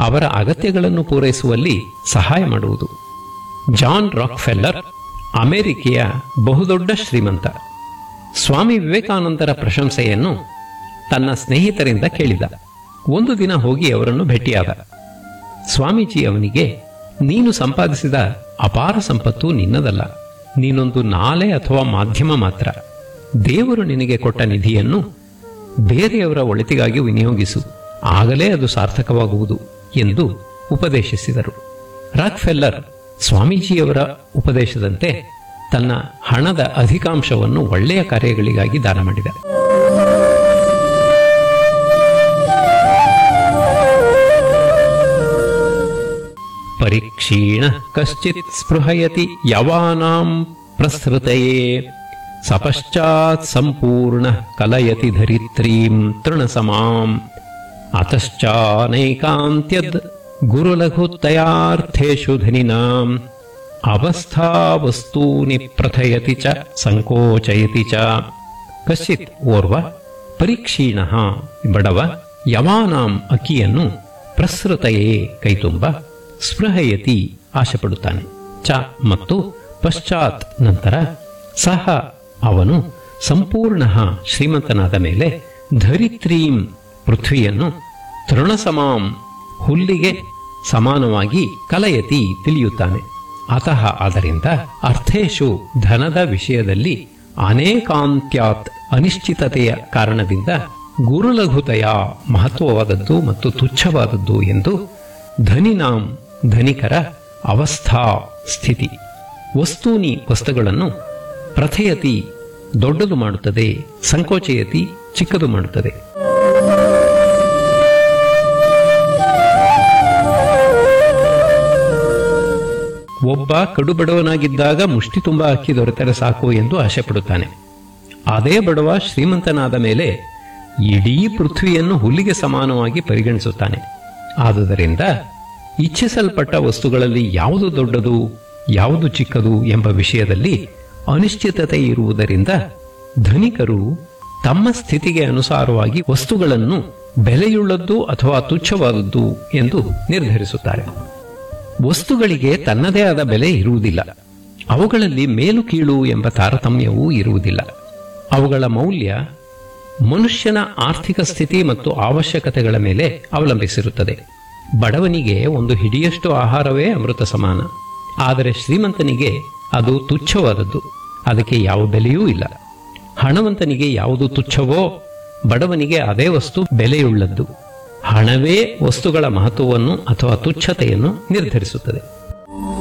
ಅವರ ಅಗತ್ಯಗಳನ್ನು ಪೂರೈಸುವಲ್ಲಿ ಸಹಾಯ ಮಾಡುವುದು ಜಾನ್ ರಾಕ್ಫೆಲ್ಲರ್ ಅಮೆರಿಕೆಯ ಬಹುದೊಡ್ಡ ಶ್ರೀಮಂತ ಸ್ವಾಮಿ ವಿವೇಕಾನಂದರ ಪ್ರಶಂಸೆಯನ್ನು ತನ್ನ ಸ್ನೇಹಿತರಿಂದ ಕೇಳಿದ ಒಂದು ದಿನ ಹೋಗಿ ಅವರನ್ನು ಭೇಟಿಯಾದ ಸ್ವಾಮೀಜಿ ಅವನಿಗೆ ನೀನು ಸಂಪಾದಿಸಿದ ಅಪಾರ ಸಂಪತ್ತು ನಿನ್ನದಲ್ಲ ನೀನೊಂದು ನಾಲೆ ಅಥವಾ ಮಾಧ್ಯಮ ಮಾತ್ರ ದೇವರು ನಿನಗೆ ಕೊಟ್ಟ ನಿಧಿಯನ್ನು ಬೇರೆಯವರ ಒಳಿತಿಗಾಗಿ ವಿನಿಯೋಗಿಸು ಆಗಲೇ ಅದು ಸಾರ್ಥಕವಾಗುವುದು ಎಂದು ಉಪದೇಶಿಸಿದರು ರಾಕ್ಫೆಲ್ಲರ್ ಸ್ವಾಮೀಜಿಯವರ ಉಪದೇಶದಂತೆ ತನ್ನ ಹಣದ ಅಧಿಕಾಂಶವನ್ನು ಒಳ್ಳೆಯ ಕಾರ್ಯಗಳಿಗಾಗಿ ದಾನ ಮಾಡಿದ ಪರೀಕ್ಷೀಣ ಕಶ್ಚಿತ್ ಸ್ಪೃಹಯತಿ ಯವಾನಾಂ ಪ್ರಸೃತಯೇ ಸಪಶ್ಚಾತ್ ಸಂಪೂರ್ಣ ಕಲಯತಿ ಧರಿತ್ರೀಂ ತೃಣಸಮಾಂ ಅತಶ್ಚಾನೈಕಾಂತ್ಯದ್ ಗುರುಲಘುತಯಾರ್ಥೇಷು ಧನಿನಾಂ ಅವಸ್ಥಾ ವಸ್ತೂನಿ ಪ್ರಥಯತಿ ಚ ಸಂಕೋಚಯತಿ ಚ ಕಶ್ಚಿತ್ ಓರ್ವ ಪರೀಕ್ಷೀಣ ಬಡವ ಯವಾನಾಂ ಅಕ್ಕಿಯನ್ನು ಪ್ರಸೃತಯೇ ಕೈತುಂಬ ಸ್ಪೃಹಯತಿ ಆಶೆಪಡುತ್ತಾನೆ ಚ ಮತ್ತು ಪಶ್ಚಾತ್ ನಂತರ ಸಹ ಅವನು ಸಂಪೂರ್ಣ ಶ್ರೀಮಂತನಾದ ಮೇಲೆ ಧರಿತ್ರೀಂ ಪೃಥ್ವಿಯನ್ನು ತೃಣಸಮಾಂ ಹುಲ್ಲಿಗೆ ಸಮಾನವಾಗಿ ಕಲಯತಿ ತಿಳಿಯುತ್ತಾನೆ ಅತಃ ಆದ್ದರಿಂದ ಅರ್ಥೇಶು ಧನದ ವಿಷಯದಲ್ಲಿ ಅನೇಕಾಂತ್ಯಾತ್ ಅನಿಶ್ಚಿತತೆಯ ಕಾರಣದಿಂದ ಗುರುಲಘುತೆಯ ಮಹತ್ವವಾದದ್ದು ಮತ್ತು ತುಚ್ಛವಾದದ್ದು ಎಂದು ಧನಿನಾಂ ಧನಿಕರ ಅವಸ್ಥಾ ಸ್ಥಿತಿ ವಸ್ತೂನಿ ವಸ್ತುಗಳನ್ನು ಪ್ರಥಯತಿ ದೊಡ್ಡದು ಮಾಡುತ್ತದೆ ಸಂಕೋಚಯತಿ ಚಿಕ್ಕದು ಮಾಡುತ್ತದೆ ಒಬ್ಬ ಕಡುಬಡವನಾಗಿದ್ದಾಗ ಮುಷ್ಟಿ ತುಂಬ ಅಕ್ಕಿ ದೊರೆತರೆ ಸಾಕು ಎಂದು ಆಶೆ ಪಡುತ್ತಾನೆ ಅದೇ ಬಡವ ಶ್ರೀಮಂತನಾದ ಮೇಲೆ ಇಡೀ ಪೃಥ್ವಿಯನ್ನು ಹುಲ್ಲಿಗೆ ಸಮಾನವಾಗಿ ಪರಿಗಣಿಸುತ್ತಾನೆ ಆದುದರಿಂದ ಇಚ್ಛಿಸಲ್ಪಟ್ಟ ವಸ್ತುಗಳಲ್ಲಿ ಯಾವುದು ದೊಡ್ಡದು ಯಾವುದು ಚಿಕ್ಕದು ಎಂಬ ವಿಷಯದಲ್ಲಿ ಅನಿಶ್ಚಿತತೆ ಇರುವುದರಿಂದ ಧನಿಕರು ತಮ್ಮ ಸ್ಥಿತಿಗೆ ಅನುಸಾರವಾಗಿ ವಸ್ತುಗಳನ್ನು ಬೆಲೆಯುಳ್ಳದ್ದು ಅಥವಾ ತುಚ್ಛವಾದದ್ದು ಎಂದು ನಿರ್ಧರಿಸುತ್ತಾರೆ ವಸ್ತುಗಳಿಗೆ ತನ್ನದೇ ಆದ ಬೆಲೆ ಇರುವುದಿಲ್ಲ ಅವುಗಳಲ್ಲಿ ಮೇಲು ಕೀಳು ಎಂಬ ತಾರತಮ್ಯವೂ ಇರುವುದಿಲ್ಲ ಅವುಗಳ ಮೌಲ್ಯ ಮನುಷ್ಯನ ಆರ್ಥಿಕ ಸ್ಥಿತಿ ಮತ್ತು ಅವಶ್ಯಕತೆಗಳ ಮೇಲೆ ಅವಲಂಬಿಸಿರುತ್ತದೆ ಬಡವನಿಗೆ ಒಂದು ಹಿಡಿಯಷ್ಟು ಆಹಾರವೇ ಅಮೃತ ಸಮಾನ ಆದರೆ ಶ್ರೀಮಂತನಿಗೆ ಅದು ತುಚ್ಛವಾದದ್ದು ಅದಕ್ಕೆ ಯಾವ ಬೆಲೆಯೂ ಇಲ್ಲ ಹಣವಂತನಿಗೆ ಯಾವುದು ತುಚ್ಛವೋ ಬಡವನಿಗೆ ಅದೇ ವಸ್ತು ಬೆಲೆಯುಳ್ಳದ್ದು ಹಣವೇ ವಸ್ತುಗಳ ಮಹತ್ವವನ್ನು ಅಥವಾ ತುಚ್ಛತೆಯನ್ನು ನಿರ್ಧರಿಸುತ್ತದೆ